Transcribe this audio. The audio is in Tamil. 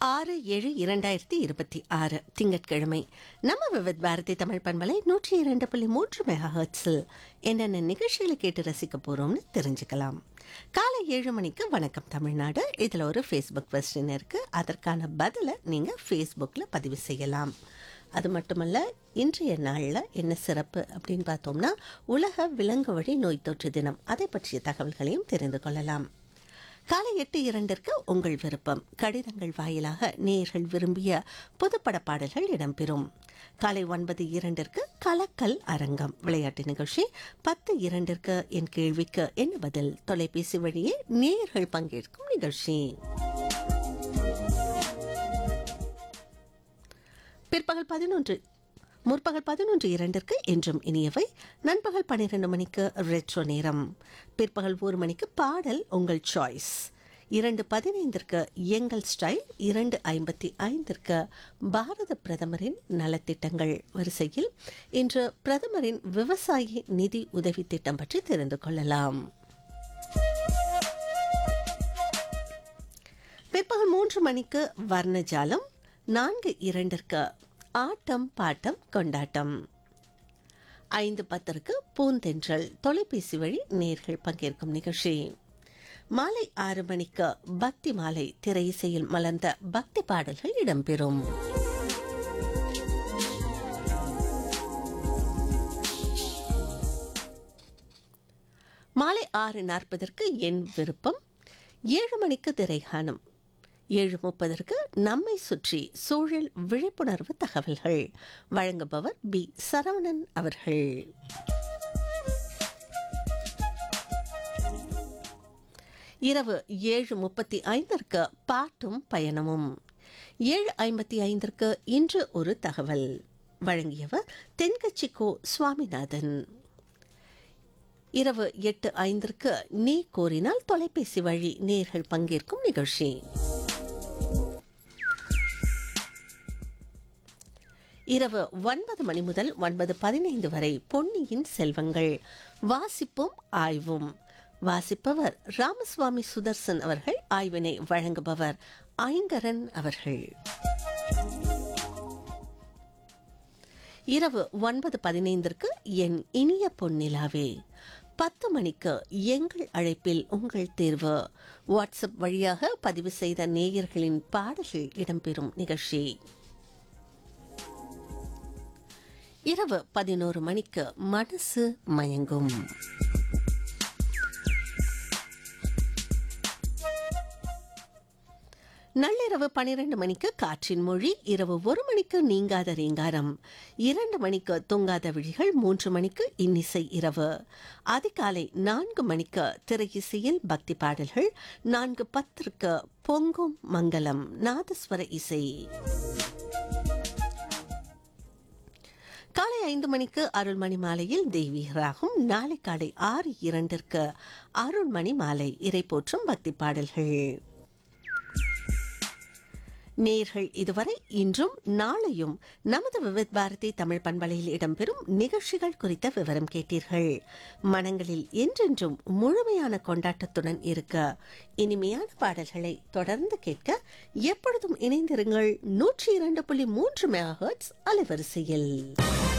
ஆறு ஏழு இரண்டாயிரத்தி இருபத்தி ஆறு திங்கட்கிழமை நம்ம விவித் பாரதி தமிழ் பண்பலை நூற்றி இரண்டு புள்ளி மூன்று மெகா ஹெர்ட்ஸில் என்னென்ன நிகழ்ச்சிகளை கேட்டு ரசிக்க போறோம்னு தெரிஞ்சுக்கலாம் காலை ஏழு மணிக்கு வணக்கம் தமிழ்நாடு இதில் ஒரு ஃபேஸ்புக் கொஸ்டின் இருக்கு அதற்கான பதிலை நீங்கள் ஃபேஸ்புக்கில் பதிவு செய்யலாம் அது மட்டுமல்ல இன்றைய நாளில் என்ன சிறப்பு அப்படின்னு பார்த்தோம்னா உலக விலங்கு வழி நோய் தொற்று தினம் அதை பற்றிய தகவல்களையும் தெரிந்து கொள்ளலாம் காலை எட்டு இரண்டிற்கு உங்கள் விருப்பம் கடிதங்கள் வாயிலாக நேயர்கள் விரும்பிய புதுப்பட பாடல்கள் இடம்பெறும் காலை ஒன்பது இரண்டிற்கு கலக்கல் அரங்கம் விளையாட்டு நிகழ்ச்சி பத்து இரண்டிற்கு என் கேள்விக்கு என்ன பதில் தொலைபேசி வழியே நேயர்கள் பங்கேற்கும் நிகழ்ச்சி பிற்பகல் பதினொன்று முற்பகல் பதினொன்று இரண்டிற்கு என்றும் இனியவை நண்பகல் பன்னிரண்டு மணிக்கு ரெட்ரோ நேரம் பிற்பகல் ஒரு மணிக்கு பாடல் உங்கள் சாய்ஸ் இரண்டு பதினைந்திற்கு எங்கள் ஸ்டைல் இரண்டு ஐம்பத்தி ஐந்திற்கு பாரத பிரதமரின் நலத்திட்டங்கள் வரிசையில் இன்று பிரதமரின் விவசாயி நிதி உதவி திட்டம் பற்றி தெரிந்து கொள்ளலாம் பிற்பகல் மூன்று மணிக்கு வர்ணஜாலம் நான்கு இரண்டிற்கு ஆட்டம் பாட்டம் கொண்டாட்டம் ஐந்து பத்திற்கு பூந்தென்றல் தொலைபேசி வழி நேர்கள் பங்கேற்கும் நிகழ்ச்சி மாலை ஆறு மணிக்கு பக்தி மாலை திரை இசையில் மலர்ந்த பக்தி பாடல்கள் இடம்பெறும் மாலை ஆறு நாற்பதற்கு என் விருப்பம் ஏழு மணிக்கு திரைகானம் ஏழு முப்பதற்கு நம்மை சுற்றி சூழல் விழிப்புணர்வு தகவல்கள் வழங்குபவர் பி சரவணன் அவர்கள் இரவு ஏழு முப்பத்தி ஐந்திற்கு பாட்டும் பயணமும் ஏழு ஐம்பத்தி ஐந்திற்கு இன்று ஒரு தகவல் வழங்கியவர் தென்கட்சி கோ சுவாமிநாதன் இரவு எட்டு ஐந்திற்கு நீ கோரினால் தொலைபேசி வழி நேர்கள் பங்கேற்கும் நிகழ்ச்சி இரவு ஒன்பது மணி முதல் ஒன்பது பதினைந்து வரை பொன்னியின் செல்வங்கள் வாசிப்பும் ஆய்வும் வாசிப்பவர் ராமசுவாமி சுதர்சன் அவர்கள் ஆய்வினை வழங்குபவர் ஐங்கரன் அவர்கள் இரவு ஒன்பது பதினைந்திற்கு என் இனிய பொன்னிலாவே பத்து மணிக்கு எங்கள் அழைப்பில் உங்கள் தேர்வு வாட்ஸ்அப் வழியாக பதிவு செய்த நேயர்களின் பாடல்கள் இடம்பெறும் நிகழ்ச்சி இரவு பதினோரு மணிக்கு மனசு மயங்கும் நள்ளிரவு பனிரெண்டு மணிக்கு காற்றின் மொழி இரவு ஒரு மணிக்கு நீங்காத ரீங்காரம் இரண்டு மணிக்கு தூங்காத விழிகள் மூன்று மணிக்கு இன்னிசை இரவு அதிகாலை நான்கு மணிக்கு திரையிசையில் பக்தி பாடல்கள் நான்கு பத்திற்கு பொங்கும் மங்களம் நாதஸ்வர இசை காலை ஐந்து மணிக்கு அருள்மணி மாலையில் தெய்வீக ராகும் நாளை காலை ஆறு இரண்டிற்கு அருள்மணி மாலை இறை போற்றும் பக்தி பாடல்கள் நேர்கள் இதுவரை இன்றும் நாளையும் நமது விவித் பாரதி தமிழ் பண்பலையில் இடம்பெறும் நிகழ்ச்சிகள் குறித்த விவரம் கேட்டீர்கள் மனங்களில் என்றென்றும் முழுமையான கொண்டாட்டத்துடன் இருக்க இனிமையான பாடல்களை தொடர்ந்து கேட்க எப்பொழுதும் இணைந்திருங்கள் நூற்றி இரண்டு புள்ளி மூன்று மெகா அலைவரிசையில்